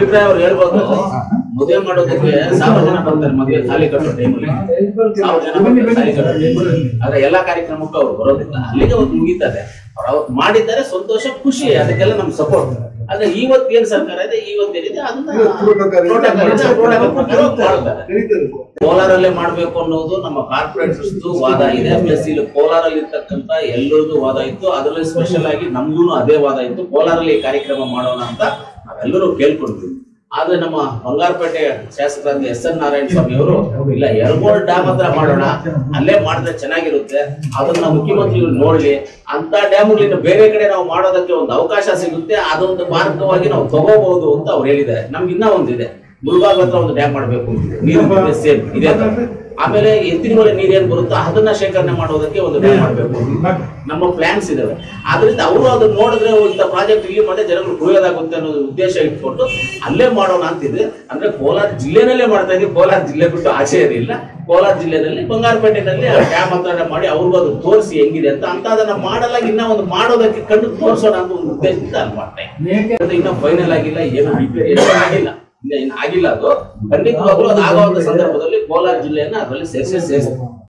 ಅಭಿಪ್ರಾಯ ಅವ್ರು ಹೇಳ್ಬೋದು ಮದುವೆ ಮಾಡೋದಕ್ಕೆ ಸಾವಿರ ಜನ ಬರ್ತಾರೆ ಮದುವೆ ತಾಲಿ ಕಟ್ಟೋ ಟೈಮಲ್ಲಿ ಸಾವಿರ ಜನ ಬರ್ತಾರೆ ತಾಲಿ ಕಟ್ಟೋ ಟೈಮಲ್ಲಿ ಆದ್ರೆ ಎಲ್ಲಾ ಕಾರ್ಯಕ್ರಮಕ್ಕೂ ಅವ್ರು ಬರೋದಿಲ್ಲ ಅಲ್ಲಿಗೆ ಅವ್ರು ಮುಗೀತದೆ ಅವ್ರು ಅವತ್ತು ಮಾಡಿದ್ದಾರೆ ಸಂತೋಷ ಖುಷಿ ಅದಕ್ಕೆಲ್ಲ ನಮ್ ಸಪೋರ್ಟ್ ಆದ್ರೆ ಇವತ್ತು ಏನ್ ಸರ್ಕಾರ ಇದೆ ಇವತ್ತು ಏನಿದೆ ಅದನ್ನ ಪ್ರೋಟೋಕಾಲ್ ಇದೆ. ಪ್ರೋಟೋಕಾಲ್ ಇದೆ, ಆ ಪ್ರೋಟೋಕಾಲ್ ಪ್ರಕಾರ ಮಾಡ್ತಾರೆ. ಕೋಲಾರಲ್ಲೇ ಮಾಡ್ಬೇಕು ಅನ್ನೋದು ನಮ್ಮ ಕಾರ್ಪೊರೇಟರ್ಸ್ ವಾದ ಇದೆ ಪ್ಲಸ್ ಇಲ್ಲಿ ಕೋಲಾರಲ್ಲಿ ಇರ್ತಕ್ಕಂತ ಎಲ್ಲರದ್ದು ವಾದ ಇತ್ತು ಅದರಲ್ಲಿ ಸ್ಪೆಷಲ್ ಆಗಿ ನಮ್ದು ಅದೇ ವಾದ ಇತ್ತು ಕೋಲಾರಲ್ಲಿ ಈ ಕಾರ್ಯಕ್ರಮ ಮಾಡೋಣ ಅಂತ ನಾವೆಲ್ಲರೂ ಕೇಳ್ಕೊಂಡ್ವಿ ಆದ್ರೆ ನಮ್ಮ ಬಂಗಾರಪೇಟೆ ಶಾಸಕರಾದ ಎಸ್ ಎನ್ ನಾರಾಯಣ ಸ್ವಾಮಿ ಅವರು ಇಲ್ಲ ಯರಗೋಳ್ ಡ್ಯಾಮ್ ಹತ್ರ ಮಾಡೋಣ ಅಲ್ಲೇ ಮಾಡಿದ್ರೆ ಚೆನ್ನಾಗಿರುತ್ತೆ ಅದನ್ನ ಮುಖ್ಯಮಂತ್ರಿಗಳು ನೋಡ್ಲಿ ಅಂತ ಡ್ಯಾಮ್ಗಳನ್ನ ಬೇರೆ ಕಡೆ ನಾವು ಮಾಡೋದಕ್ಕೆ ಒಂದು ಅವಕಾಶ ಸಿಗುತ್ತೆ ಅದೊಂದು ಮಾರ್ಗವಾಗಿ ನಾವು ತಗೋಬಹುದು ಅಂತ ಅವ್ರು ಹೇಳಿದ್ದಾರೆ ನಮ್ಗೆ ಇನ್ನೂ ಒಂದಿದೆ ಮುಳ್ಬಾಗ್ ಹತ್ರ ಒಂದು ಡ್ಯಾಮ್ ಮಾಡ್ಬೇಕು ಅಂತಿದೆ. ನೀರು ಸೇಮ್ ಇದೆ ತರ. ಆಮೇಲೆ ಎತ್ತಿನಮಲೆ ನೀರೇನ್ ಬರುತ್ತೋ ಅದನ್ನ ಶೇಖರಣೆ ಮಾಡೋದಕ್ಕೆ ಒಂದು ಡ್ಯಾಮ್ ಮಾಡ್ಬೇಕು ಅಂತಿದೆ. ನಮ್ಮ ಪ್ಲಾನ್ಸ್ ಇದಾವೆ ಆದ್ರಿಂದ ಅವರು ಅದನ್ನ ನೋಡಿದ್ರೆ ಓ, ಇಂಥ ಪ್ರಾಜೆಕ್ಟ್ ಇಲ್ಲಿ ಮತ್ತೆ ಜನಗಳು ಕುಡಿಯೋದಾಗುತ್ತೆ ಅನ್ನೋ ಉದ್ದೇಶ ಇಟ್ಕೊಂಡು ಅಲ್ಲೇ ಮಾಡೋಣ ಅಂತಿದೆ ಅಂದ್ರೆ ಕೋಲಾರ ಜಿಲ್ಲೆನಲ್ಲೇ ಮಾಡ್ತಾ ಇದ್ದೀವಿ ಕೋಲಾರ ಜಿಲ್ಲೆ ಬಿಟ್ಟು ಆಚೆ ಇರಲಿಲ್ಲ ಕೋಲಾರ ಜಿಲ್ಲೆನಲ್ಲಿ ಬಂಗಾರಪೇಟೆನಲ್ಲಿ ಡ್ಯಾಮ್ ಹತ್ರ ಮಾಡಿ ಅವ್ರಿಗೂ ಅದು ತೋರಿಸಿ ಹೆಂಗಿದೆ ಅಂತ ಅಂತ ಅದನ್ನ ಮಾಡಲಾಗಿ ಇನ್ನ ಒಂದು ಮಾಡೋದಕ್ಕೆ ಕಂಡು ತೋರಿಸೋಣ ಅಂತ ಒಂದು ಉದ್ದೇಶದಿಂದ ಅಲ್ಲಿ ಮಾಡ್ತಾ ಇದ್ದೀವಿ. ಅದು ಇನ್ನ ಫೈನಲ್ ಆಗಿಲ್ಲ ಏನು ರಿಪೇರಿ ಏನೂ ಆಗಿಲ್ಲ ಇನ್ನ ಇನ್ನು ಆಗಿಲ್ಲ ಅದು ಖಂಡಿತವಾಗ್ಲೂ ಅದು ಆಗುವಂತ ಸಂದರ್ಭದಲ್ಲಿ ಕೋಲಾರ ಜಿಲ್ಲೆಯನ್ನ ಅದರಲ್ಲಿ ಸೇರಿಸಿ ಸೇರಿಸ್ತಾರೆ